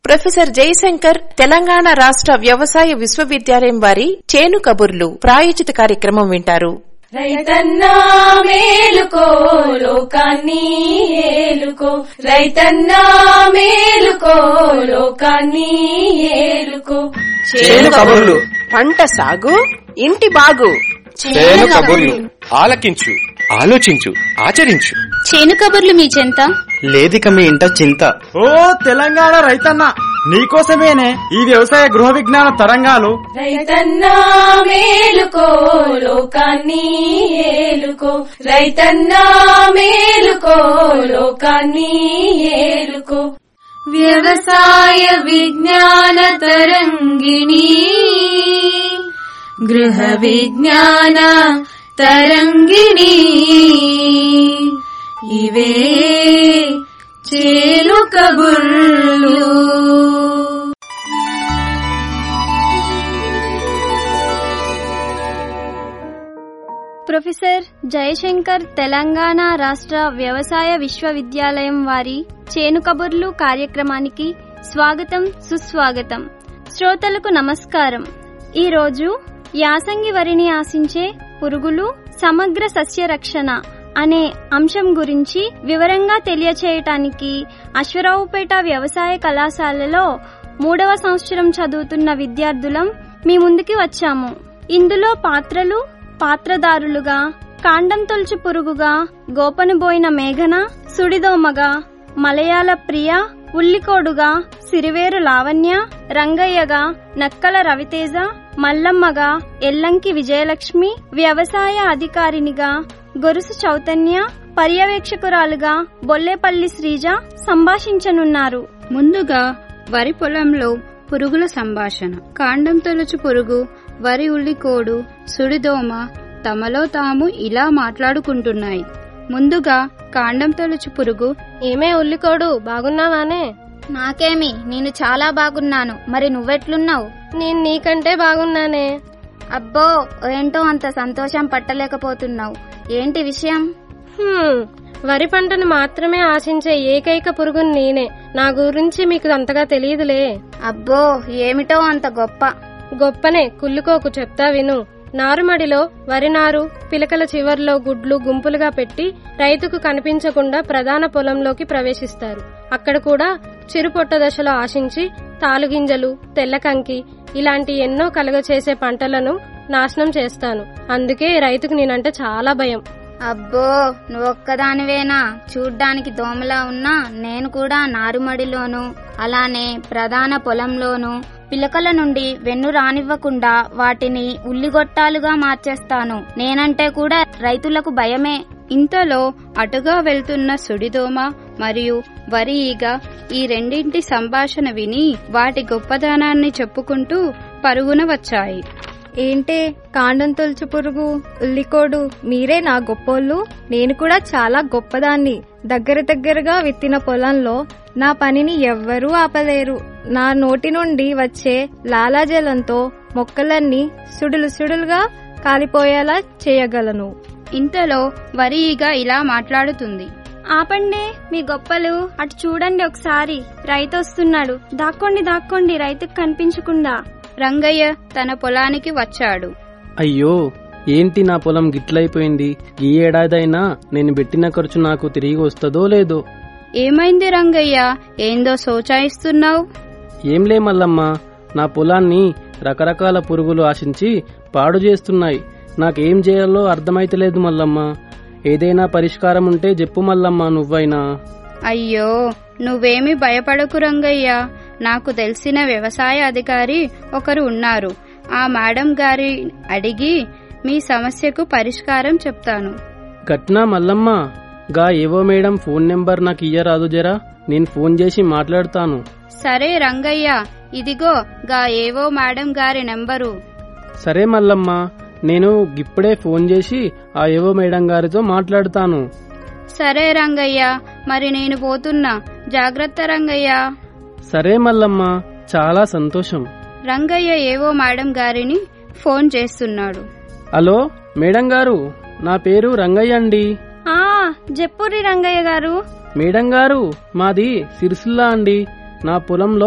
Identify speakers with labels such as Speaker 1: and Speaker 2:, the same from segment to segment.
Speaker 1: professor Jayashankar Telangana రాష్ట్ర వ్యవసాయ విశ్వవిద్యాలయం వారి చేను కబుర్లు ప్రాయోజిత కార్యక్రమం వింటారు
Speaker 2: రైతన్నా మేలుకో లోకాన్ని ఏలుకో రైతన్నా మేలుకో లోకాన్ని ఏలుకో
Speaker 3: చేను కబుర్లు
Speaker 4: పంట సాగు ఇంటి బాగు
Speaker 3: చేను కబుర్లు ఆలకించు ఆలోచించు ఆచరించు
Speaker 5: చేను కబుర్లు మీ చెంత
Speaker 6: లేదిక మీ ఇంట చింత
Speaker 7: ఓ తెలంగాణ రైతన్న నీకోసమేనే ఈ వ్యవసాయ గృహ విజ్ఞాన తరంగాలు
Speaker 2: రైతన్నా మేలుకో లోకాన్ని ఏలుకో రైతన్నా మేలుకో లోకాన్ని ఏలుకో వ్యవసాయ విజ్ఞాన తరంగిణి గృహ విజ్ఞాన తరంగిణి ఇవే చేలు కబుర్లు
Speaker 5: ప్రొఫెసర్ జయశంకర్ తెలంగాణ రాష్ట్ర వ్యవసాయ విశ్వవిద్యాలయం వారి చేను కబుర్లు కార్యక్రమానికి స్వాగతం సుస్వాగతం శ్రోతలకు నమస్కారం ఈరోజు యాసంగి వరిని ఆశించే పురుగులు సమగ్ర సస్య రక్షణ అనే అంశం గురించి వివరంగా తెలియచేయటానికి అశ్వరావుపేట వ్యవసాయ కళాశాలలో మూడవ సంవత్సరం చదువుతున్న విద్యార్థులం మీ ముందుకి వచ్చాము ఇందులో పాత్రలు పాత్రదారులుగా కాండం తొలుచు పురుగుగా గోపనుబోయిన మేఘన సుడిదోమగా మలయాళ ప్రియ ఉల్లికోడుగా సిరివేరు లావణ్య రంగయ్యగా నక్కల రవితేజ మల్లమ్మగా ఎల్లంకి విజయలక్ష్మి వ్యవసాయ అధికారినిగా గొరుసు చౌతన్య పర్యవేక్షకురాలుగా బొల్లేపల్లి శ్రీజ సంభాషించనున్నారు
Speaker 8: ముందుగా వరి పొలంలో పురుగుల సంభాషణ కాండం తొలచు పురుగు వరి ఉల్లికోడు సుడిదోమ తమలో తాము ఇలా మాట్లాడుకుంటున్నాయి ముందుగా కాండం తొలచు పురుగు
Speaker 5: ఏమే ఉల్లికోడు బాగున్నావానే
Speaker 8: నాకేమి నేను చాలా బాగున్నాను మరి నువ్వెట్లున్నావు
Speaker 5: నేను నీకంటే బాగున్నానే
Speaker 8: అబ్బో ఏంటో అంత సంతోషం పట్టలేకపోతున్నావు ఏంటి విషయం
Speaker 5: హ్మ్, వరి పంటను మాత్రమే ఆశించే ఏకైక పురుగుని నేనే నా గురించి మీకు అంతగా తెలియదులే
Speaker 8: అబ్బో ఏమిటో అంత గొప్ప
Speaker 5: గొప్పనే కుళ్ళుకోకు చెప్తా విను నారుమడిలో వరి నారు పిలకల చివర్లో గుడ్లు గుంపులుగా పెట్టి రైతుకు కనిపించకుండా ప్రధాన పొలంలోకి ప్రవేశిస్తారు అక్కడ కూడా చిరుపొట్ట దశలో ఆశించి తాలుగింజలు తెల్లకంకి ఇలాంటి ఎన్నో కలుగచేసే పంటలను నాశనం చేస్తాను అందుకే రైతుకు నేనంటే చాలా భయం
Speaker 8: అబ్బో నువ్వొక్కదానివేనా చూడ్డానికి దోమలా ఉన్నా నేను కూడా నారుమడిలోను అలానే ప్రధాన పొలంలోను పిలకల నుండి వెన్ను రానివ్వకుండా వాటిని ఉల్లిగొట్టాలుగా మార్చేస్తాను నేనంటే కూడా రైతులకు భయమే ఇంతలో అటుగా వెళ్తున్న సుడిదోమ మరియు వరి ఈగ ఈ రెండింటి సంభాషణ విని వాటి గొప్పదనాన్ని చెప్పుకుంటూ పరుగున వచ్చాయి
Speaker 9: ఏంటే కాండం తొలుచు పురుగు ఉల్లికోడు మీరే నా గొప్పోళ్ళు నేను కూడా చాలా గొప్పదాన్ని దగ్గర దగ్గరగా విత్తిన పొలంలో నా పనిని ఎవ్వరూ ఆపలేరు నా నోటి నుండి వచ్చే లాలాజలంతో మొక్కలన్నీ సుడులు సుడులుగా కాలిపోయేలా చేయగలను
Speaker 8: ఇంతలో వరి ఈగ ఇలా మాట్లాడుతుంది
Speaker 5: ఆపండి మీ గొప్పలు అటు చూడండి ఒకసారి రైతు వస్తున్నాడు దాక్కోండి దాక్కోండి రైతుకు కనిపించకుండా
Speaker 8: రంగయ్య తన పొలానికి వచ్చాడు
Speaker 6: అయ్యో ఏంటి నా పొలం గిట్లయిపోయింది ఈ ఏడాదైనా నేను పెట్టిన ఖర్చు నాకు తిరిగి వస్తుందో లేదో
Speaker 8: ఏమైంది రంగయ్య ఏందో సోచాయిస్తున్నావు
Speaker 6: ఏంలే మల్లమ్మ నా పొలాన్ని రకరకాల పురుగులు ఆశించి పాడు చేస్తున్నాయి నాకేం చేయాలో అర్థమైతలేదు మల్లమ్మ ఏదైనా పరిష్కారం ఉంటే చెప్పు మల్లమ్మ నువ్వైనా
Speaker 8: అయ్యో నువ్వేమి భయపడకు రంగయ్య నాకు తెలిసిన వ్యవసాయ అధికారి ఒకరు ఉన్నారు ఆ మేడం గారి అడిగి మీ సమస్యకు పరిష్కారం చెప్తాను
Speaker 6: గట్నా మల్లమ్మ గా ఏవో మేడం ఫోన్ నెంబర్ నాకు ఇయ్యరాదు జరా నేను ఫోన్ చేసి మాట్లాడతాను
Speaker 8: సరే రంగయ్య ఇదిగో గా ఏవో మేడం గారి నెంబరు
Speaker 6: సరే మల్లమ్మ నేను ఇప్పుడే ఫోన్ చేసి ఆ ఏవో మేడం గారితో మాట్లాడతాను
Speaker 8: సరే రంగయ్య మరి నేను పోతున్నా జాగ్రత్త రంగయ్య
Speaker 6: సరే మల్లమ్మ చాలా సంతోషం
Speaker 8: రంగయ్య ఏవో మేడం గారిని ఫోన్ చేస్తున్నాడు
Speaker 6: హలో మేడం గారు నా పేరు రంగయ్య అండి
Speaker 5: ఆ జప్పురి రంగయ్య గారు
Speaker 6: మేడం గారు మాది సిరిసిల్ల అండి నా పొలంలో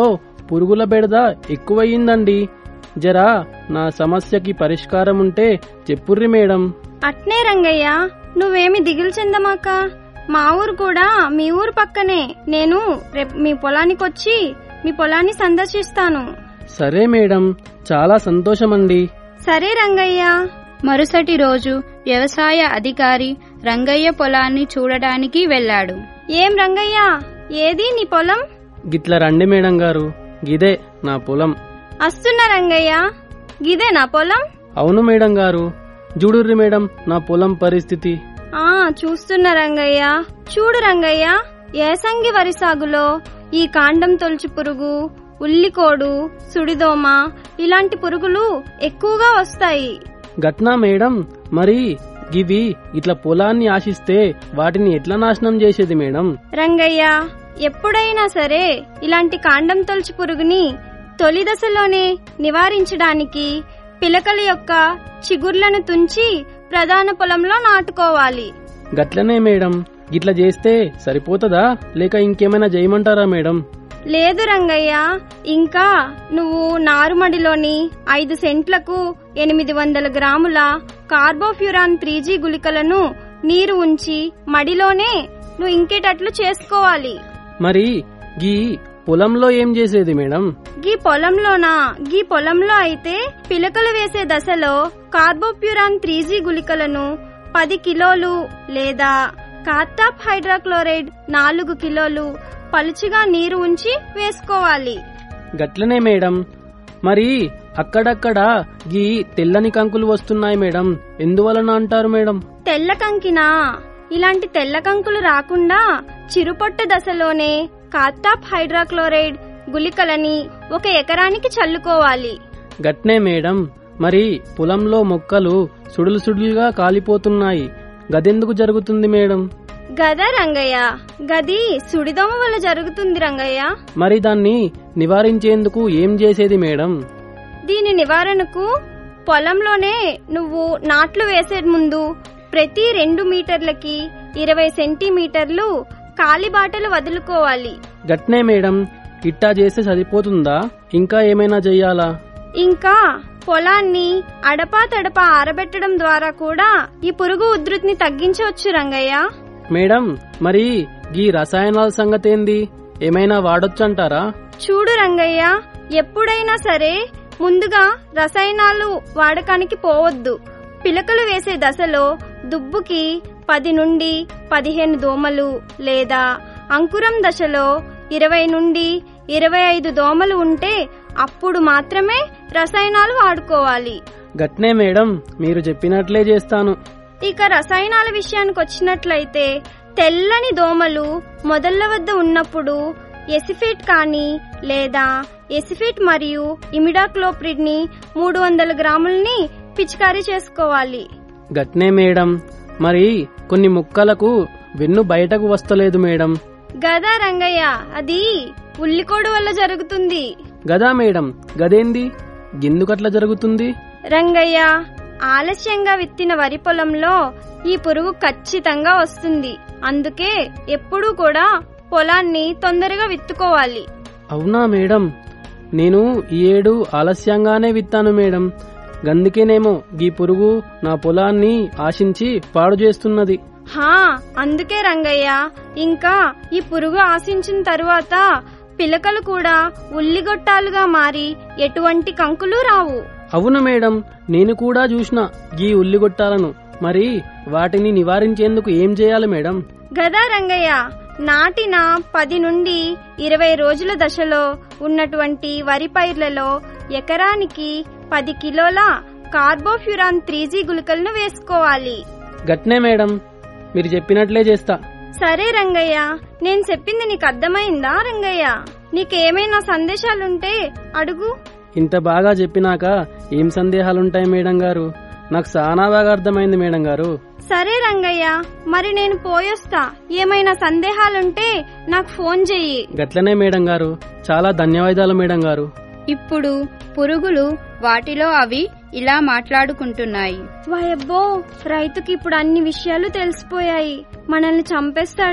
Speaker 6: పురుగుల బెడద ఎక్కువయ్యిందండి జరా నా సమస్యకి పరిష్కారం ఉంటే చెప్పుర్రి మేడం
Speaker 8: అట్నే రంగయ్య నువ్వేమి దిగులు చెందమాక మా ఊరు కూడా మీ ఊరు పక్కనే నేను రేపు మీ పొలానికొచ్చి మీ పొలాన్ని సందర్శిస్తాను
Speaker 6: సరే మేడం చాలా సంతోషమండి
Speaker 8: సరే రంగయ్య
Speaker 2: మరుసటి రోజు వ్యవసాయ అధికారి రంగయ్య పొలాన్ని చూడడానికి వెళ్ళాడు
Speaker 8: ఏం రంగయ్య ఏది నీ పొలం
Speaker 6: గిట్ల రండి మేడం గారు గిదే నా పొలం
Speaker 8: వస్తున్నా రంగయ్య గిదే నా పొలం
Speaker 6: అవును మేడం గారు జూడుర్రి మేడం నా పొలం పరిస్థితి
Speaker 8: ఆ చూస్తున్నా రంగయ్య చూడు రంగయ్య ఏసంగి వరి సాగులో ఈ కాండం తొలచు పురుగు ఉల్లికోడు సుడిదోమ ఇలాంటి పురుగులు ఎక్కువగా వస్తాయి
Speaker 6: గట్నా మేడం మరి గివి ఇట్లా పొలాన్ని ఆశిస్తే వాటిని ఎట్లా నాశనం చేసేది మేడం
Speaker 8: రంగయ్య ఎప్పుడైనా సరే ఇలాంటి కాండం తొలచు పురుగుని తొలి దశలోనే నివారించడానికి పిలకల యొక్క చిగుర్లను తుంచి ప్రధాన పొలంలో నాటుకోవాలి
Speaker 6: గట్లనే మేడం గిట్ల చేస్తే సరిపోతదా లేక ఇంకేమైనా చేయమంటారా మేడం
Speaker 8: లేదు రంగయ్య ఇంకా నువ్వు నారుమడిలోని ఐదు సెంట్లకు ఎనిమిది వందల గ్రాముల కార్బోఫ్యూరాన్ త్రీ జీ గుళికలను నీరు ఉంచి మడిలోనే నువ్వు ఇంకేటట్లు చేసుకోవాలి
Speaker 6: మరి గీ పొలంలో ఏం చేసేది మేడం
Speaker 8: గీ పొలంలోనా గీ పొలంలో అయితే పిలకలు వేసే దశలో కార్బోప్యూరాన్ త్రీ జీ గుళికలను పది కిలోలు లేదా కార్టాప్ హైడ్రాక్లోరైడ్ నాలుగు కిలోలు పలుచగా నీరు ఉంచి వేసుకోవాలి
Speaker 6: గట్లనే మేడం మరి అక్కడక్కడ గీ తెల్లని కంకులు వస్తున్నాయి మేడం ఎందువలన అంటారు మేడం
Speaker 8: తెల్ల కంకినా ఇలాంటి తెల్ల కంకులు రాకుండా చిరుపొట్ట దశలోనే కార్టాప్ హైడ్రాక్లోరైడ్ గుళికలని ఒక ఎకరానికి చల్లుకోవాలి
Speaker 6: గట్నే మేడం మరి పొలంలో మొక్కలు సుడులు సుడులుగా కాలిపోతున్నాయి గదెందుకు జరుగుతుంది మేడం
Speaker 8: గదా రంగయ్య గది సుడిదోమ వల్ల జరుగుతుంది రంగయ్య
Speaker 6: మరి దాన్ని నివారించేందుకు ఏం చేసేది మేడం
Speaker 8: దీని నివారణకు పొలంలోనే నువ్వు నాట్లు వేసే ముందు ప్రతి రెండు మీటర్లకి ఇరవై సెంటీమీటర్లు కాలిబాటలు వదులుకోవాలి
Speaker 6: గట్నే మేడం ఇట్టా చేస్తే సరిపోతుందా ఇంకా ఏమైనా చెయ్యాలా
Speaker 8: ఇంకా పొలాన్ని అడపా తడపా ఆరబెట్టడం ద్వారా కూడా ఈ పురుగు ఉధృతిని తగ్గించవచ్చు రంగయ్య
Speaker 6: మేడం మరి గీ రసాయనాల సంగతేంది ఏమైనా వాడొచ్చంటారా
Speaker 8: చూడు రంగయ్య ఎప్పుడైనా సరే ముందుగా రసాయనాలు వాడకానికి పోవద్దు పిలకలు వేసే దశలో దుబ్బుకి పది నుండి పదిహేను దోమలు లేదా అంకురం దశలో ఇరవై నుండి ఇరవై ఐదు దోమలు ఉంటే అప్పుడు మాత్రమే రసాయనాలు వాడుకోవాలి
Speaker 6: గట్నే మేడం మీరు చెప్పినట్లే చేస్తాను
Speaker 8: ఇక రసాయనాల విషయానికి వచ్చినట్లయితే తెల్లని దోమలు మొదళ్ల వద్ద ఉన్నప్పుడు ఎసిఫేట్ కానీ లేదా ఎసిఫేట్ మరియు ఇమిడాక్లోప్రిడ్ ని మూడు వందల గ్రాములని పిచికారీ చేసుకోవాలి
Speaker 6: గట్నే మేడం మరి కొన్ని ముక్కలకు వెన్ను బయటకు వస్తలేదు మేడం
Speaker 8: గదా రంగయ్య అది ఉల్లికోడు వల్ల జరుగుతుంది
Speaker 6: గదా మేడం గదేంది ఎందుకట్లా జరుగుతుంది
Speaker 8: రంగయ్య ఆలస్యంగా విత్తిన వరి పొలంలో ఈ పురుగు ఖచ్చితంగా వస్తుంది అందుకే ఎప్పుడూ కూడా పొలాన్ని తొందరగా విత్తుకోవాలి
Speaker 6: అవునా మేడం నేను ఈ ఏడు ఆలస్యంగానే విత్తాను మేడం గందుకేనేమో గీ పురుగు నా పొలాన్ని ఆశించి పాడు చేస్తున్నది
Speaker 8: హా అందుకే రంగయ్య ఇంకా ఈ పురుగు ఆశించిన తరువాత పిలకలు కూడా ఉల్లిగొట్టాలుగా మారి ఎటువంటి కంకులు రావు
Speaker 6: అవును మేడం నేను కూడా చూసిన గీ ఉల్లిగొట్టాలను మరి వాటిని నివారించేందుకు ఏం చేయాలి మేడం
Speaker 8: గదా రంగయ్య నాటిన పది నుండి ఇరవై రోజుల దశలో ఉన్నటువంటి వరి పైర్లలో ఎకరానికి పది కిలోల కార్బోఫ్యూరాన్ త్రీ జీ గుళికలను వేసుకోవాలి
Speaker 6: గట్నే మేడం మీరు చెప్పినట్లే చేస్తా
Speaker 8: సరే రంగయ్య నేను చెప్పింది నీకు అర్థమైందా రంగయ్య నీకేమైనా సందేశాలుంటే అడుగు
Speaker 6: ఇంత బాగా చెప్పినాక ఏం సందేహాలుంటాయి మేడం గారు నాకు చాలా బాగా అర్థమైంది మేడం గారు
Speaker 8: సరే రంగయ్య మరి నేను పోయొస్తా ఏమైనా సందేహాలుంటే నాకు ఫోన్ చెయ్యి
Speaker 6: గట్లనే మేడం గారు చాలా ధన్యవాదాలు మేడం గారు
Speaker 2: ఇప్పుడు పురుగులు వాటిలో అవి ఇలా మాట్లాడుకుంటున్నాయి
Speaker 8: వాయబ్బో రైతుకి ఇప్పుడు అన్ని విషయాలు తెలిసిపోయాయి మనల్ని చంపేస్తాడు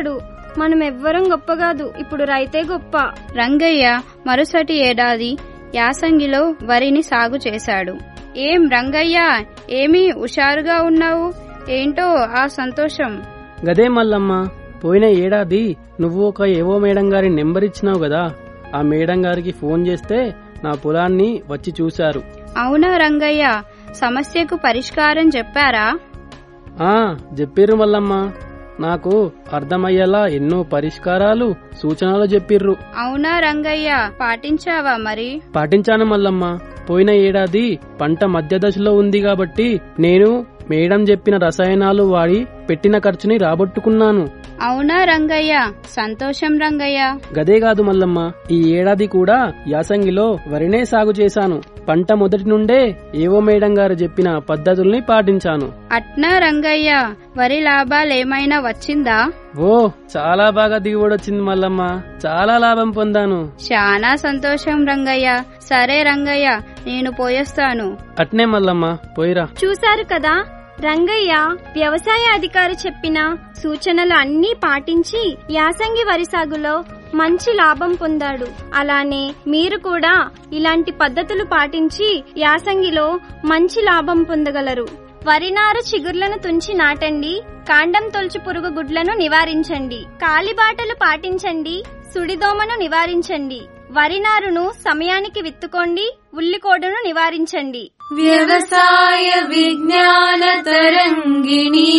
Speaker 8: మనం ఎవ్వరం గొప్ప కాదు ఇప్పుడు రైతే గొప్ప
Speaker 2: రంగయ్య మరుసటి ఏడాది యాసంగిలో వరిని సాగు చేశాడు ఏం రంగయ్య ఏమీ హుషారుగా ఉన్నావు ఏంటో ఆ సంతోషం
Speaker 6: గదే మల్లమ్మ పోయిన ఏడాది నువ్వు ఒక ఏవో మేడం గారి నెంబర్ ఇచ్చినావు కదా ఆ మేడం గారికి ఫోన్ చేస్తే నా పొలాన్ని వచ్చి చూశారు
Speaker 2: అవునా రంగయ్య సమస్యకు పరిష్కారం చెప్పారా
Speaker 6: ఆ చెప్పిర్రు మల్లమ్మ నాకు అర్థమయ్యేలా ఎన్నో పరిష్కారాలు సూచనలు చెప్పిర్రు
Speaker 2: అవునా రంగయ్య పాటించావా మరి
Speaker 6: పాటించాను మల్లమ్మ పోయిన ఏడాది పంట మధ్య దశలో ఉంది కాబట్టి నేను మేడం చెప్పిన రసాయనాలు వాడి పెట్టిన ఖర్చుని రాబట్టుకున్నాను
Speaker 2: అవునా రంగయ్య సంతోషం రంగయ్య
Speaker 6: గదే కాదు మల్లమ్మ ఈ ఏడాది కూడా యాసంగిలో వరినే సాగు చేశాను పంట మొదటి నుండే ఏవో మేడం గారు చెప్పిన పద్ధతుల్ని పాటించాను
Speaker 2: అట్నా రంగయ్య వరి లాభాలేమైనా వచ్చిందా
Speaker 6: ఓ చాలా బాగా దిగుబడొచ్చింది మల్లమ్మ చాలా లాభం పొందాను
Speaker 2: చాలా సంతోషం రంగయ్య సరే రంగయ్య నేను పోయొస్తాను
Speaker 6: అట్నే మల్లమ్మ పోయిరా
Speaker 8: చూశారు కదా రంగయ్య వ్యవసాయ అధికారి చెప్పిన సూచనలు అన్నీ పాటించి యాసంగి వరి సాగులో మంచి లాభం పొందాడు అలానే మీరు కూడా ఇలాంటి పద్ధతులు పాటించి యాసంగిలో మంచి లాభం పొందగలరు వరినారు చిగుర్లను తుంచి నాటండి కాండం తొలుచు పురుగు గుడ్లను నివారించండి కాలిబాటలు పాటించండి సుడిదోమను నివారించండి వరినారును సమయానికి విత్తుకోండి ఉల్లికోడును నివారించండి
Speaker 10: వ్యవసాయ విజ్ఞాన తరంగిణి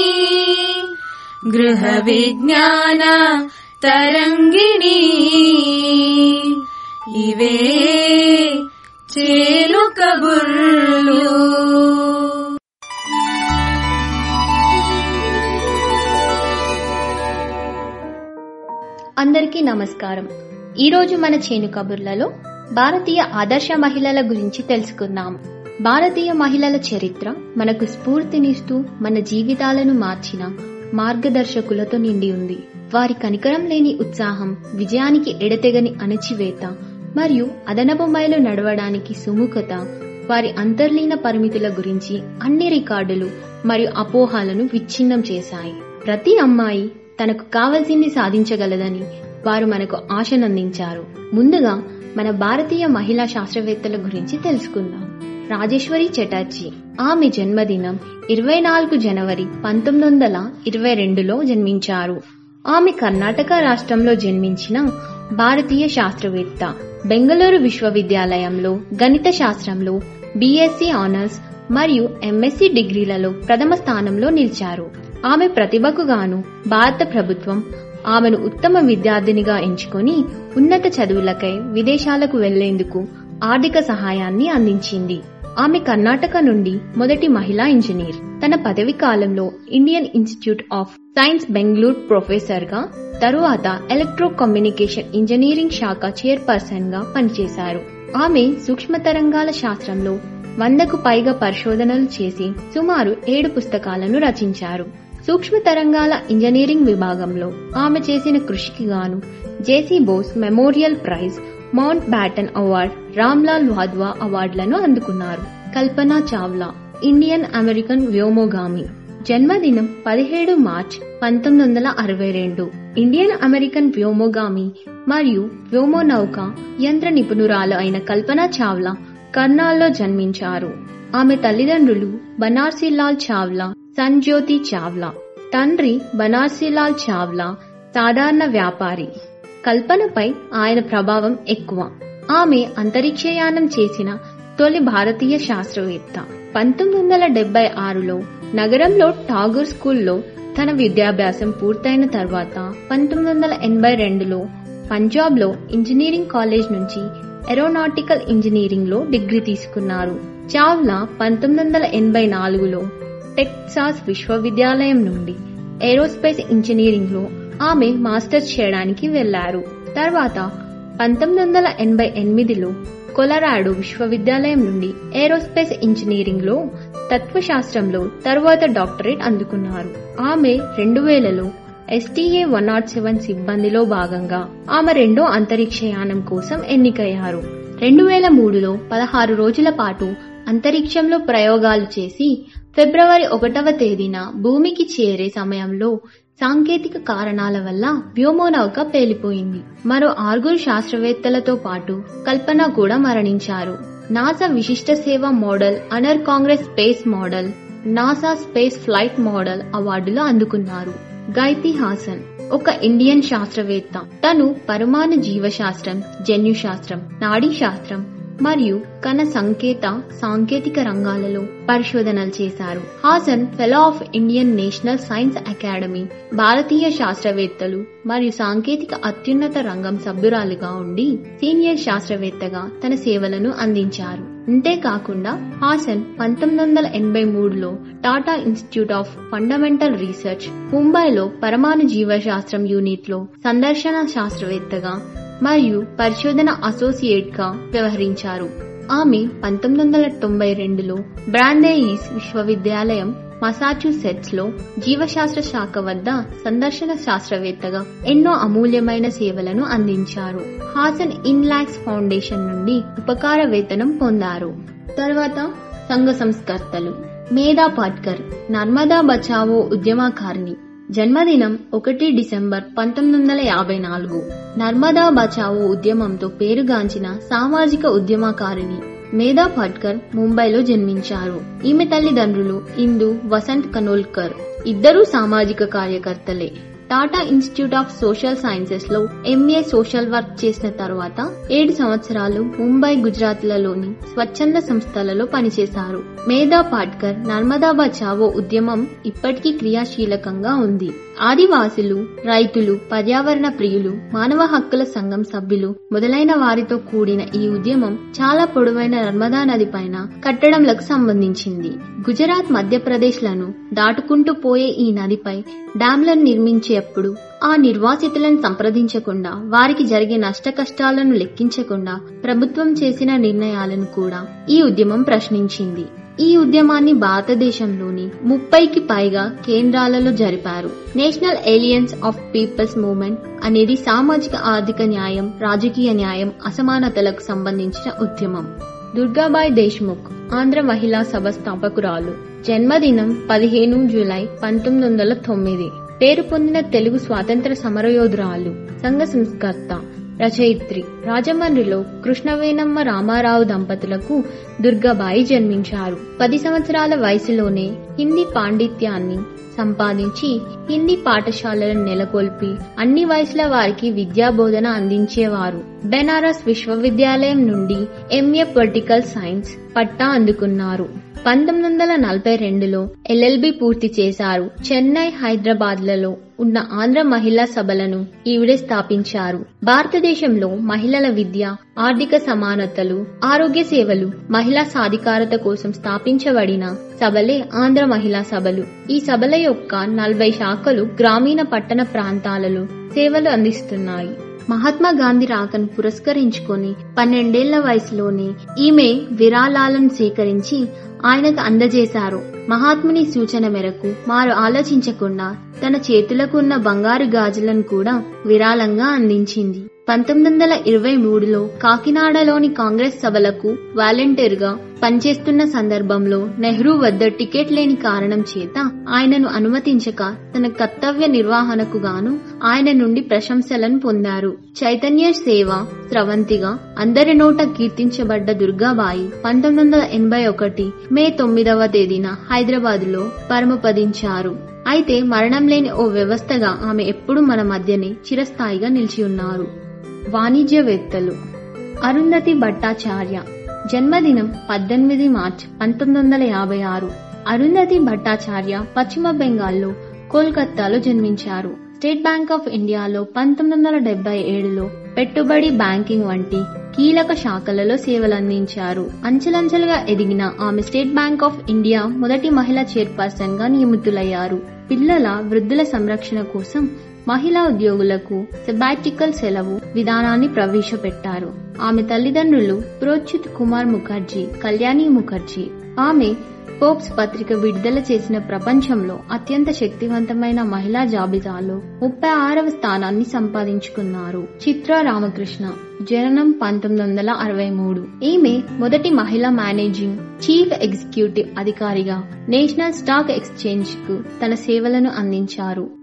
Speaker 10: గృహ విజ్ఞాన తరంగిణి ఇవే చేలు కబుర్లు
Speaker 11: అందరికీ నమస్కారం ఈరోజు మన చేను కబుర్లలో భారతీయ ఆదర్శ మహిళల గురించి తెలుసుకుందాం భారతీయ మహిళల చరిత్ర మనకు స్ఫూర్తినిస్తూ మన జీవితాలను మార్చిన మార్గదర్శకులతో నిండి ఉంది వారి కనికరం లేని ఉత్సాహం విజయానికి ఎడతెగని అణచివేత మరియు అదనపు మైలు నడవడానికి సుముఖత వారి అంతర్లీన పరిమితుల గురించి అన్ని రికార్డులు మరియు అపోహాలను విచ్ఛిన్నం చేశాయి ప్రతి అమ్మాయి తనకు కావలసింది సాధించగలదని వారు మనకు ఆశనందించారు ముందుగా మన భారతీయ మహిళా శాస్త్రవేత్తల గురించి తెలుసుకుందాం రాజేశ్వరి చటర్జీ ఆమె జన్మదినం ఇరవై నాలుగు జనవరి పంతొమ్మిది వందల ఇరవై రెండులో జన్మించారు ఆమె కర్ణాటక రాష్ట్రంలో జన్మించిన భారతీయ శాస్త్రవేత్త బెంగళూరు విశ్వవిద్యాలయంలో గణిత శాస్త్రంలో బీఎస్సీ ఆనర్స్ మరియు ఎంఎస్సీ డిగ్రీలలో ప్రథమ స్థానంలో నిలిచారు ఆమె ప్రతిభకు గాను భారత ప్రభుత్వం ఆమెను ఉత్తమ విద్యార్థినిగా ఎంచుకొని ఉన్నత చదువులకై విదేశాలకు వెళ్లేందుకు ఆర్థిక సహాయాన్ని అందించింది ఆమె కర్ణాటక నుండి మొదటి మహిళా ఇంజనీర్ తన పదవి కాలంలో Indian institute of science Bengaluru professor గా తరువాత ఎలక్ట్రో కమ్యూనికేషన్ ఇంజనీరింగ్ శాఖ చైర్పర్సన్ గా పనిచేశారు ఆమె సూక్ష్మ తరంగాల శాస్త్రంలో వందకు పైగా పరిశోధనలు చేసి సుమారు ఏడు పుస్తకాలను రచించారు సూక్ష్మ తరంగాల ఇంజనీరింగ్ విభాగంలో ఆమె చేసిన కృషికి గాను J C Bose memorial prize Mountbatten award Ramlal Wadhwa అవార్డులను అందుకున్నారు కల్పనా చావ్లా ఇండియన్ అమెరికన్ వ్యోమోగామి జన్మదినం పదిహేడు మార్చ్ పంతొమ్మిది వందల అరవై రెండు ఇండియన్ అమెరికన్ వ్యోమోగామి మరియు వ్యోమోనౌక యంత్ర నిపుణురాలు అయిన కల్పనా చావ్లా కర్నాల్లో జన్మించారు ఆమె తల్లిదండ్రులు బనార్సీలాల్ చావ్లా సంజ్యోతి చావ్లా తండ్రి బనార్సీలాల్ చావ్లా సాధారణ వ్యాపారి కల్పనపై ఆయన ప్రభావం ఎక్కువ ఆమె అంతరిక్షయానం చేసిన తొలి భారతీయ శాస్త్రవేత్త పంతొమ్మిది వందల డెబ్బై ఆరులో నగరంలో ఠాగూర్ స్కూల్లో తన విద్యాభ్యాసం పూర్తయిన తర్వాత పంతొమ్మిది వందల ఎనభై రెండులో పంజాబ్లో ఇంజనీరింగ్ కాలేజ్ నుంచి ఏరోనాటికల్ ఇంజనీరింగ్ లో డిగ్రీ తీసుకున్నారు చావ్లా పంతొమ్మిది వందల ఎనభై నాలుగులో టెక్సాస్ విశ్వవిద్యాలయం నుండి ఏరోస్పేస్ ఇంజనీరింగ్ లో ఆమె మాస్టర్స్ చేయడానికి వెళ్లారు తర్వాత పంతొమ్మిది వందల ఎనభై ఎనిమిదిలో కొలరాడో విశ్వవిద్యాలయం నుండి ఏరోస్పేస్ ఇంజనీరింగ్ లో తత్వశాస్త్రంలో తరువాత డాక్టరేట్ అందుకున్నారు ఆమె రెండు వేలలో ఎస్టీఏ వన్ నాట్ సెవెన్ సిబ్బందిలో భాగంగా ఆమె రెండో అంతరిక్షయానం కోసం ఎన్నికయ్యారు రెండు వేల మూడులో పదహారు రోజుల పాటు అంతరిక్షంలో ప్రయోగాలు చేసి ఫిబ్రవరి ఒకటవ తేదీన భూమికి చేరే సమయంలో సాంకేతిక కారణాల వల్ల వ్యోమనౌక పేలిపోయింది మరో ఆరుగురు శాస్త్రవేత్తలతో పాటు కల్పన కూడా మరణించారు నాసా విశిష్ట సేవ medal honour Congress space medal NASA space flight medal అవార్డులు అందుకున్నారు గైతి హాసన్ ఒక ఇండియన్ శాస్త్రవేత్త తను పరమాణు జీవశాస్త్రం జన్యుశాస్త్రం నాడీ శాస్త్రం మరియు కణ సంకేత సాంకేతిక రంగాలలో పరిశోధనలు చేశారు హాసన్ fellow of Indian national science academy భారతీయ శాస్త్రవేత్తలు మరియు సాంకేతిక అత్యున్నత రంగం సభ్యురాలుగా ఉండి సీనియర్ శాస్త్రవేత్తగా తన సేవలను అందించారు అంతేకాకుండా హాసన్ పంతొమ్మిది వందల ఎనభై మూడులో Tata institute of fundamental research ముంబైలో పరమాణు జీవశాస్త్రం యూనిట్లో సందర్శన శాస్త్రవేత్తగా మరియు పరిశోధన అసోసియేట్ గా వ్యవహరించారు ఆమె పంతొమ్మిది వందల తొంభై రెండులో బ్రాండేయిస్ విశ్వవిద్యాలయం మసాచ్యూసెట్స్ లో జీవశాస్త్ర శాఖ వద్ద సందర్శన శాస్త్రవేత్తగా ఎన్నో అమూల్యమైన సేవలను అందించారు హాసన్ ఇన్లాక్స్ ఫౌండేషన్ నుండి ఉపకార వేతనం పొందారు తర్వాత సంఘ సంస్కర్తలు మేధా పాట్కర్ నర్మదా బచావో ఉద్యమకారిణి జన్మదినం ఒకటి డిసెంబర్ పంతొమ్మిది వందల యాభై నాలుగు నర్మదా బచావో ఉద్యమంతో పేరుగాంచిన సామాజిక ఉద్యమకారిణి మేధా పాట్కర్ ముంబైలో జన్మించారు ఈమె తల్లిదండ్రులు ఇందు వసంత్ కనోల్కర్ ఇద్దరూ సామాజిక కార్యకర్తలే Tata institute of social sciences లో ఎంఏ సోషల్ వర్క్ చేసిన తర్వాత ఏడు సంవత్సరాలు ముంబై గుజరాత్లలోని స్వచ్ఛంద సంస్థలలో పనిచేశారు మేధా పాట్కర్ నర్మదా బచావో ఉద్యమం ఇప్పటికీ క్రియాశీలకంగా ఉంది ఆదివాసులు రైతులు పర్యావరణ ప్రియులు మానవ హక్కుల సంఘం సభ్యులు మొదలైన వారితో కూడిన ఈ ఉద్యమం చాలా పొడవైన నర్మదా నది పైన కట్టడంలకు సంబంధించింది గుజరాత్ మధ్యప్రదేశ్ లను దాటుకుంటూ పోయే ఈ నదిపై డ్యాంలను నిర్మించేప్పుడు ఆ నిర్వాసితులను సంప్రదించకుండా వారికి జరిగే నష్ట కష్టాలను లెక్కించకుండా ప్రభుత్వం చేసిన నిర్ణయాలను కూడా ఈ ఉద్యమం ప్రశ్నించింది ఈ ఉద్యమాన్ని భారతదేశంలోని ముప్పైకి పైగా కేంద్రాలలో జరిపారు national alliance of people's movement అనేది సామాజిక ఆర్థిక న్యాయం రాజకీయ న్యాయం అసమానతలకు సంబంధించిన ఉద్యమం దుర్గాబాయ్ దేశ్ముఖ్ ఆంధ్ర మహిళా సభ స్థాపకురాలు జన్మదినం పదిహేను జూలై పంతొమ్మిది వందల తొమ్మిది పేరు పొందిన తెలుగు స్వాతంత్ర సమరయోధురాలు సంఘ సంస్కర్త రచయిత్రి రాజమండ్రిలో కృష్ణవేణమ్మ రామారావు దంపతులకు దుర్గాబాయి జన్మించారు పది సంవత్సరాల వయసులోనే హిందీ పాండిత్యాన్ని సంపాదించి హిందీ పాఠశాలలను నెలకొల్పి అన్ని వయసుల వారికి విద్యా బోధన అందించేవారు బెనారస్ విశ్వవిద్యాలయం నుండి ఎంఏ పొలిటికల్ సైన్స్ పట్టా అందుకున్నారు పంతొమ్మిది వందల నలభై రెండులో ఎల్ఎల్బి పూర్తి చేశారు చెన్నై హైదరాబాద్ లలో ఉన్న ఆంధ్ర మహిళా సభలను ఈవిడే స్థాపించారు భారతదేశంలో మహిళల విద్య ఆర్థిక సమానతలు ఆరోగ్య సేవలు మహిళా సాధికారత కోసం స్థాపించబడిన సభలే ఆంధ్ర మహిళా సభలు ఈ సభల యొక్క నలభై శాఖలు గ్రామీణ పట్టణ ప్రాంతాలలో సేవలు అందిస్తున్నాయి మహాత్మా గాంధీ రాకను పురస్కరించుకొని పన్నెండేళ్ల వయసులోనే ఈమె విరాళాలను సేకరించి ఆయనకు అందజేశారు మహాత్ముని సూచన మేరకు వారు ఆలోచించకుండా తన చేతులకు ఉన్న బంగారు గాజులను కూడా విరాళంగా అందించింది పంతొమ్మిది వందల ఇరవై మూడులో కాకినాడలోని కాంగ్రెస్ సభలకు వాలంటీర్ గా పనిచేస్తున్న సందర్భంలో నెహ్రూ వద్ద టికెట్ లేని కారణం చేత ఆయనను అనుమతించక తన కర్తవ్య నిర్వహణకు గాను ఆయన నుండి ప్రశంసలను పొందారు చైతన్య సేవ స్రవంతిగా అందరి నోట కీర్తించబడ్డ దుర్గాబాయి పంతొమ్మిది వందల ఎనభై ఒకటి మే తొమ్మిదవ తేదీన హైదరాబాద్ లో పరమపదించారు అయితే మరణం లేని ఓ వ్యవస్థగా ఆమె ఎప్పుడూ మన మధ్యనే చిరస్థాయిగా నిలిచి ఉన్నారు వాణిజ్యవేత్తలు అరుంధతి భట్టాచార్య జన్మదినం పద్దెనిమిది మార్చ్ పంతొమ్మిది వందల యాభై ఆరు అరుంధతి భట్టాచార్య పశ్చిమ బెంగాల్లో కోల్కతాలో జన్మించారు స్టేట్ బ్యాంక్ ఆఫ్ ఇండియాలో పంతొమ్మిది వందల డెబ్బై ఏడులో పెట్టుబడి బ్యాంకింగ్ వంటి కీలక శాఖలలో సేవలందించారు అంచెలంచెలుగా ఎదిగిన ఆమె స్టేట్ బ్యాంక్ ఆఫ్ ఇండియా మొదటి మహిళా చైర్పర్సన్ గా నియమితులయ్యారు పిల్లల వృద్ధుల సంరక్షణ కోసం మహిళా ఉద్యోగులకు సెబాటికల్ సెలవు విధానాన్ని ప్రవేశపెట్టారు ఆమె తల్లిదండ్రులు ప్రోచ్యుత్ కుమార్ ముఖర్జీ కళ్యాణి ముఖర్జీ ఆమె ఫోర్బ్స్ పత్రిక విడుదల చేసిన ప్రపంచంలో అత్యంత శక్తివంతమైన మహిళా జాబితాలో ముప్పై ఆరవ స్థానాన్ని సంపాదించుకున్నారు చిత్ర రామకృష్ణ జననం పంతొమ్మిది వందల అరవై మూడు ఈమె మొదటి మహిళా మేనేజింగ్ చీఫ్ ఎగ్జిక్యూటివ్ అధికారిగా నేషనల్ స్టాక్ ఎక్స్చేంజ్ కు తన సేవలను అందించారు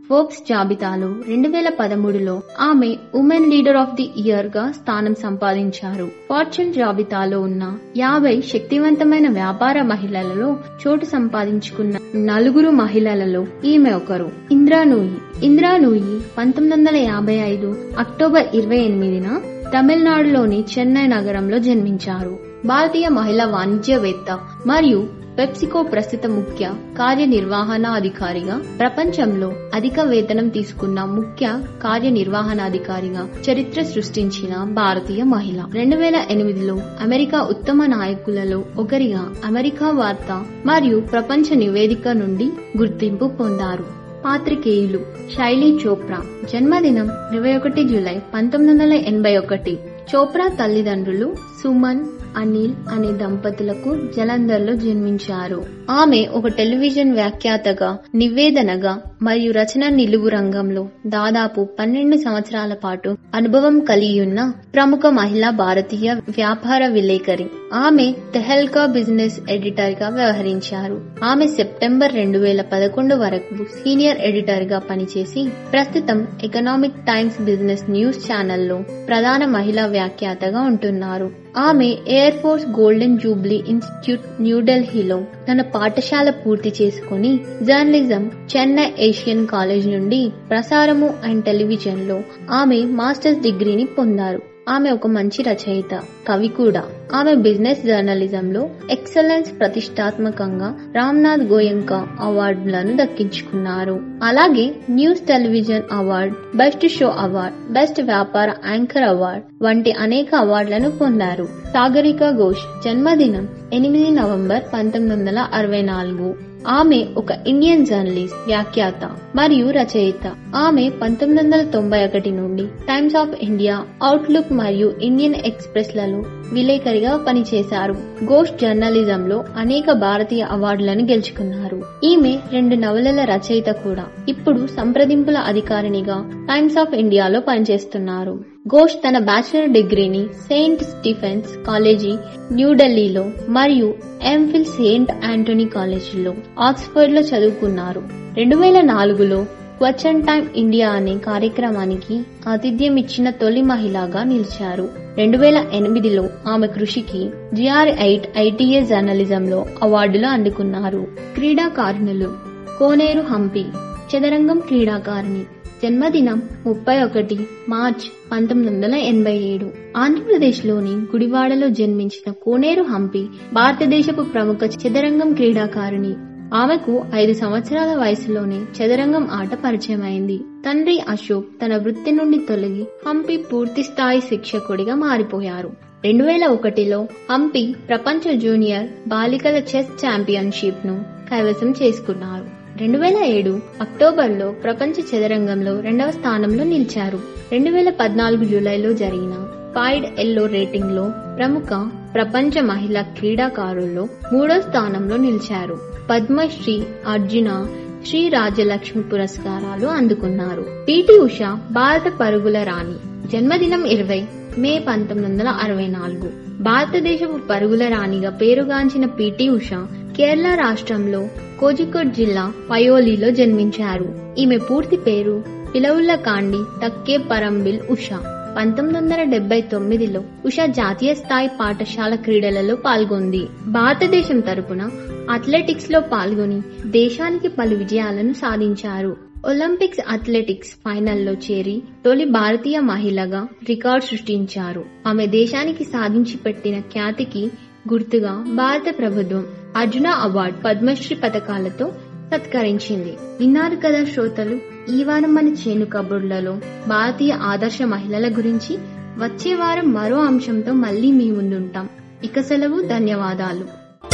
Speaker 11: ఫోర్బ్స్ జాబితాలో రెండు వేల పదమూడులో ఆమె women leader of the year గా స్థానం సంపాదించారు ఫార్చ్యూన్ జాబితాలో ఉన్న యాభై శక్తివంతమైన వ్యాపార మహిళలలో చోటు సంపాదించుకున్న నలుగురు మహిళలలో ఈమె ఒకరు ఇంద్రా నూయి ఇంద్రా నూయి పంతొమ్మిది వందల యాభై ఐదు అక్టోబర్ ఇరవై ఎనిమిదిన తమిళనాడులోని చెన్నై నగరంలో జన్మించారు భారతీయ మహిళా వాణిజ్యవేత్త మరియు పెప్సికో ప్రస్తుత ముఖ్య కార్యనిర్వహణాధికారిగా ప్రపంచంలో అధిక వేతనం తీసుకున్న ముఖ్య కార్యనిర్వహణాధికారిగా చరిత్ర సృష్టించిన భారతీయ మహిళ రెండు వేల ఎనిమిదిలో అమెరికా ఉత్తమ నాయకులలో ఒకరిగా అమెరికా వార్త మరియు ప్రపంచ నివేదిక నుండి గుర్తింపు పొందారు పాత్రికేయులు శైలి చోప్రా జన్మదినం ఇరవై ఒకటి జూలై పంతొమ్మిది వందల ఎనభై ఒకటి చోప్రా తల్లిదండ్రులు సుమన్ అనిల్ అనే దంపతులకు జలంధర్లో జన్మించారు ఆమె ఒక టెలివిజన్ వ్యాఖ్యాతగా నివేదనగా మరియు రచన నిలువు రంగంలో దాదాపు పన్నెండు సంవత్సరాల పాటు అనుభవం కలిగి ఉన్న ప్రముఖ మహిళా భారతీయ వ్యాపార విలేకరి ఆమె తెహల్కా బిజినెస్ ఎడిటర్ గా వ్యవహరించారు ఆమె సెప్టెంబర్ రెండు వేల పదకొండు వరకు సీనియర్ ఎడిటర్ గా పనిచేసి ప్రస్తుతం ఎకనామిక్ టైమ్స్ బిజినెస్ న్యూస్ ఛానల్లో ప్రధాన మహిళా వ్యాఖ్యాతగా ఉంటున్నారు ఆమె air force golden jubilee institute న్యూఢిల్లీలో తన పాఠశాల పూర్తి చేసుకుని జర్నలిజం చెన్నై ఏషియన్ కాలేజ్ నుండి ప్రసారము అండ్ టెలివిజన్ లో ఆమె మాస్టర్స్ డిగ్రీని పొందారు ఆమె ఒక మంచి రచయిత కవి కూడా ఆమె బిజినెస్ జర్నలిజంలో ఎక్సలెన్స్ ప్రతిష్టాత్మకంగా రామ్నాథ్ గోయంకా అవార్డులను దక్కించుకున్నారు అలాగే news television award best show award best వ్యాపార యాంకర్ అవార్డ్ వంటి అనేక అవార్డులను పొందారు సాగరిక ఘోష్ జన్మదినం ఎనిమిది నవంబర్ పంతొమ్మిది వందల అరవై నాలుగు ఆమె ఒక ఇండియన్ జర్నలిస్ట్ వ్యాఖ్యాత మరియు రచయిత ఆమె పంతొమ్మిది వందల తొంభై ఒకటి నుండి టైమ్స్ ఆఫ్ ఇండియా అవుట్లుక్ మరియు ఇండియన్ ఎక్స్ప్రెస్ లలో విలేకరిగా పనిచేశారు ఘోష్ జర్నలిజంలో అనేక భారతీయ అవార్డులను గెలుచుకున్నారు ఈమె రెండు నవలల రచయిత కూడా ఇప్పుడు సంప్రదింపుల అధికారినిగా టైమ్స్ ఆఫ్ ఇండియాలో పనిచేస్తున్నారు ఘోష్ తన బ్యాచిలర్ డిగ్రీని సెయింట్ స్టీఫెన్స్ కాలేజీ న్యూఢిల్లీలో మరియు ఎంఫిల్ సెయింట్ ఆంటోనీ కాలేజీలో ఆక్స్ఫర్డ్ లో చదువుకున్నారు రెండు వేల నాలుగులో క్వశ్చన్ టైమ్ ఇండియా అనే కార్యక్రమానికి ఆతిథ్యం ఇచ్చిన తొలి మహిళగా నిలిచారు రెండు వేల ఎనిమిదిలో ఆమె కృషికి జిఆర్ ఎయిట్ ఐటీఏ జర్నలిజంలో అవార్డులు అందుకున్నారు క్రీడాకారిణులు కోనేరు హంపి చదరంగం క్రీడాకారిణి జన్మదినం ముప్పై ఒకటి మార్చ్ పంతొమ్మిది వందల ఎనభై ఏడు ఆంధ్రప్రదేశ్లోని గుడివాడలో జన్మించిన కోనేరు హంపి భారతదేశపు ప్రముఖ చదరంగం క్రీడాకారిణి ఆమెకు ఐదు సంవత్సరాల వయసులోనే చదరంగం ఆట పరిచయమైంది తండ్రి అశోక్ తన వృత్తి నుండి తొలగి హంపి పూర్తి స్థాయి శిక్షకుడిగా మారిపోయారు రెండు వేల ఒకటిలో హంపి ప్రపంచ జూనియర్ బాలికల చెస్ ఛాంపియన్షిప్ ను కైవసం చేసుకున్నారు రెండు వేల ఏడు అక్టోబర్లో ప్రపంచ చదరంగంలో రెండవ స్థానంలో నిలిచారు రెండు వేల పద్నాలుగు జూలైలో జరిగిన ఫైడ్ ఎల్లో రేటింగ్ లో ప్రముఖ ప్రపంచ మహిళా క్రీడాకారుల్లో మూడో స్థానంలో నిలిచారు పద్మశ్రీ అర్జున శ్రీ రాజలక్ష్మి పురస్కారాలు అందుకున్నారు పిటి ఉష భారత పరుగుల రాణి జన్మదినం ఇరవై మే పంతొమ్మిది వందల అరవై నాలుగు భారతదేశపు పరుగుల రాణిగా పేరుగాంచిన పిటి ఉష కేరళ రాష్ట్రంలో కోజికోడ్ జిల్లా పయోలీలో జన్మించారు ఈమె పూర్తి పేరు పిలవుల కాండి తక్కే పరంబిల్ ఉష పంతొమ్మిది వందల డెబ్బై తొమ్మిదిలో ఉష జాతీయ స్థాయి పాఠశాల క్రీడలలో పాల్గొంది భారతదేశం తరపున అథ్లెటిక్స్ లో పాల్గొని దేశానికి పలు విజయాలను సాధించారు ఒలింపిక్స్ అథ్లెటిక్స్ ఫైనల్లో చేరి తొలి భారతీయ మహిళగా రికార్డు సృష్టించారు ఆమె దేశానికి సాధించి పెట్టిన ఖ్యాతికి గుర్తుగా భారత ప్రభుత్వం అర్జున అవార్డ్ పద్మశ్రీ పథకాలతో సత్కరించింది విన్నారు కదా శ్రోతలు ఈ వారం మన చేను కబుర్లలో భారతీయ ఆదర్శ మహిళల గురించి వచ్చే వారం మరో అంశంతో మళ్ళీ మీ ముందుంటాం ఇక సెలవు ధన్యవాదాలు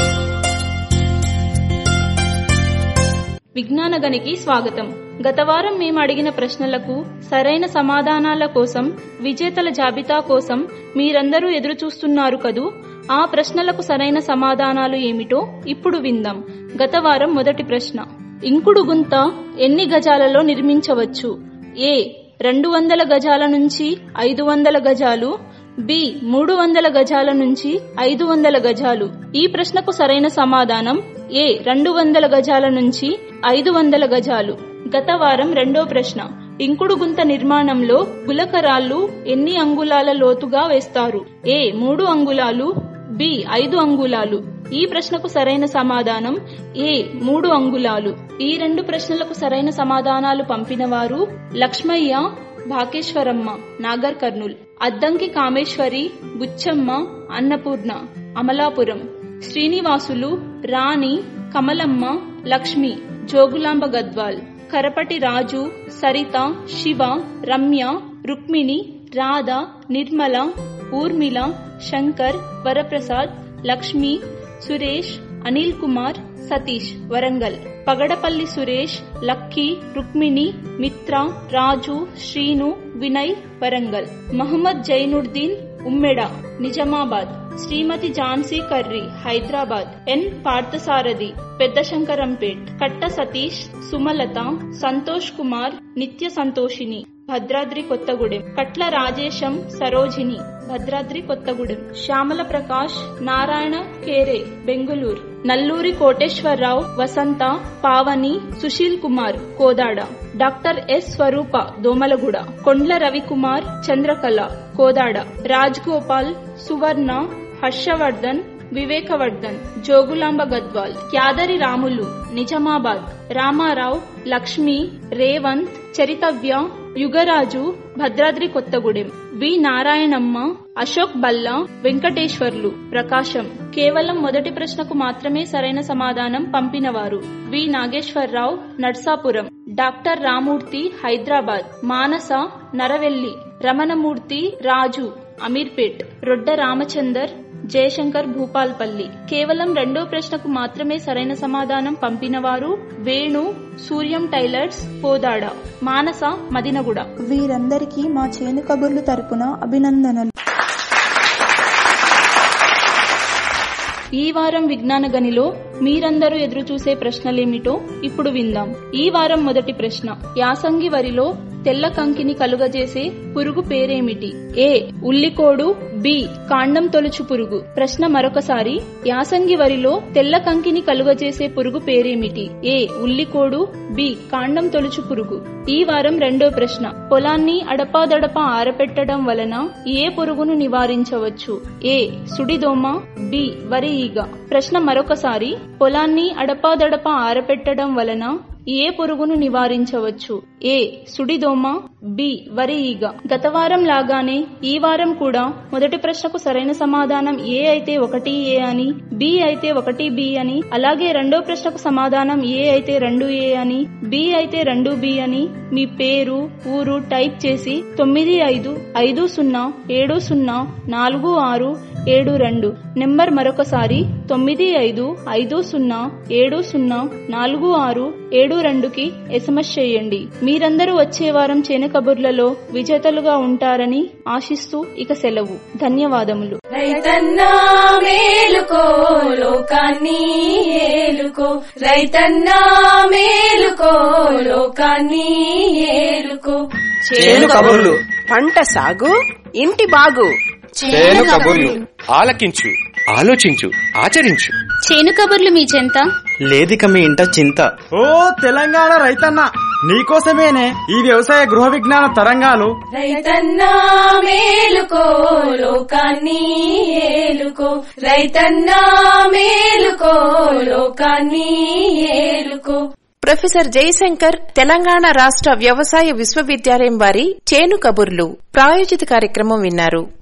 Speaker 12: విజ్ఞాన గనికి స్వాగతం గత వారం మేము అడిగిన ప్రశ్నలకు సరైన సమాధానాల కోసం విజేతల జాబితా కోసం మీరందరూ ఎదురు చూస్తున్నారు కదూ ఆ ప్రశ్నలకు సరైన సమాధానాలు ఏమిటో ఇప్పుడు విందాం గత వారం మొదటి ప్రశ్న ఇంకుడు గుంత ఎన్ని గజాలలో నిర్మించవచ్చు ఏ రెండు వందల గజాల నుంచి ఐదు వందల గజాలు బి మూడు వందల గజాల నుంచి ఐదు వందల గజాలు ఈ ప్రశ్నకు సరైన సమాధానం ఏ రెండు వందల గజాల నుంచి ఐదు వందల గజాలు గత వారం రెండో ప్రశ్న ఇంకుడు గుంత నిర్మాణంలో గులకరాళ్ళు ఎన్ని అంగుళాల లోతుగా వేస్తారు ఏ మూడు అంగుళాలు బి ఐదు అంగుళాలు ఈ ప్రశ్నకు సరైన సమాధానం ఏ మూడు అంగుళాలు ఈ రెండు ప్రశ్నలకు సరైన సమాధానాలు పంపిన వారు Lakshmaiah Bhakeswaramma Nagar Kurnool Addanki Kameswari Buchamma Annapurna Amalapuram Srinivasulu Rani Kamalamma Lakshmi Jogulamba Gadwal Karapati Raju Saritha Siva Ramya Rukmini Radha Nirmala Urmila Shankar Varaprasad Lakshmi Suresh Anil Kumar Satish Warangal Pagadapalli Suresh Lucky Rukmini Mitra Raju Srinu Vinay Warangal Mohammed Zainuddin Ummeda Nizamabad Srimathi Jhansi Karri Hyderabad N Parthasarathi Pedda Shankarampet Katta Satish Sumalatha Santosh Kumar Nitya Santoshini Bhadradri Kothagudem Katla Rajesham Sarojini Bhadradri Kothagudem Shyamala Prakash Narayana Kere Bengaluru Nalluri Koteswararao Vasantha Pavani Sushil Kumar Kodada doctor S Swarupa Domalguda Kondla Ravikumar Chandrakala Kodada Raj Gopal Suvarna Harshavardhan Vivekavardhan Jogulamba Gadwal Yadari Ramulu Nizamabad Ramarao Lakshmi Revanth Charitavya Yugaraju Bhadradri Kothagudem V Narayanamma Ashok Balla Venkateswarlu Prakasam కేవలం మొదటి ప్రశ్నకు మాత్రమే సరైన సమాధానం పంపినవారు వి నాగేశ్వరరావు నర్సాపురం డాక్టర్ రామూర్తి హైదరాబాద్ మానస నరవెల్లి రమణమూర్తి రాజు అమీర్పేట్ రొడ్డ రామచందర్ జయశంకర్ భూపాల్పల్లి కేవలం రెండో ప్రశ్నకు మాత్రమే సరైన సమాధానం పంపినవారు వేణు సూర్యం టైలర్స్ పోదాడ మానస మదినగుడ
Speaker 13: వీరందరికీ మా చేను కబుర్లు తరపున అభినందనలు
Speaker 12: ఈ వారం విజ్ఞాన గనిలో మీరందరూ ఎదురు చూసే ప్రశ్నలేమిటో ఇప్పుడు విందాం ఈ వారం మొదటి ప్రశ్న యాసంగి వరిలో తెల్ల కంకిని కలుగజేసే పురుగు పేరేమిటి ఏ ఉల్లికోడు బి కాండం తొలుచు పురుగు ప్రశ్న మరొకసారి యాసంగి వరిలో తెల్ల కంకిని కలుగజేసే పురుగు పేరేమిటి ఏ ఉల్లికోడు బి కాండం తొలుచు పురుగు ఈ వారం రెండో ప్రశ్న పొలాన్ని అడపాదడపా ఆరపెట్టడం వలన ఏ పురుగును నివారించవచ్చు ఏ సుడిదోమ బి వరి ఈగ ప్రశ్న మరొకసారి పొలాన్ని అడపాదడపా ఆరపెట్టడం వలన ఏ పురుగును నివారించవచ్చు ఏ సుడిదోమ బి వరి ఈగ గత వారం లాగానే ఈ వారం కూడా మొదటి ప్రశ్నకు సరైన సమాధానం ఏ అయితే ఒకటి ఏ అని బి అయితే ఒకటి బి అని అలాగే రెండో ప్రశ్నకు సమాధానం ఏ అయితే రెండు ఏ అని బి అయితే రెండు బి అని మీ పేరు ఊరు టైప్ చేసి తొమ్మిది ఐదు ఐదు సున్నా ఏడు సున్నా నాలుగు ఆరు ఏడు రెండు నెంబర్ మరొకసారి తొమ్మిది ఐదు ఐదు సున్నా ఏడు సున్నా నాలుగు ఆరు ఏడు రెండుకి ఎస్ఎంఎస్ చేయండి మీరందరూ వచ్చే వారం చేను కబుర్లలో విజేతలుగా ఉంటారని ఆశిస్తూ ఇక సెలవు ధన్యవాదములు
Speaker 10: రైతన్నా మేలుకో లోకాన్ని ఏలుకో రైతన్నా మేలుకో లోకాన్ని ఏలుకో
Speaker 3: చేను కబుర్లు
Speaker 4: పంట సాగు ఇంటి బాగు
Speaker 3: చేను కబుర్లు ఆలకించు ఆలోచించు ఆచరించు
Speaker 8: చేను కబుర్లు మీ చెంత
Speaker 7: లేదిక మీ ఇంట చింత ఓ తెలంగాణ రైతన్న నీకోసమేనే ఈ వ్యవసాయ గృహ విజ్ఞాన తరంగాలు
Speaker 10: రైతన్నా మేలుకో లోకాన్ని ఏలుకో రైతన్నా మేలుకో లోకాన్ని ఏలుకో
Speaker 1: ప్రొఫెసర్ జయశంకర్ తెలంగాణ రాష్ట్ర వ్యవసాయ విశ్వవిద్యాలయం వారి చేను కబుర్లు ప్రాయోజిత కార్యక్రమం విన్నారు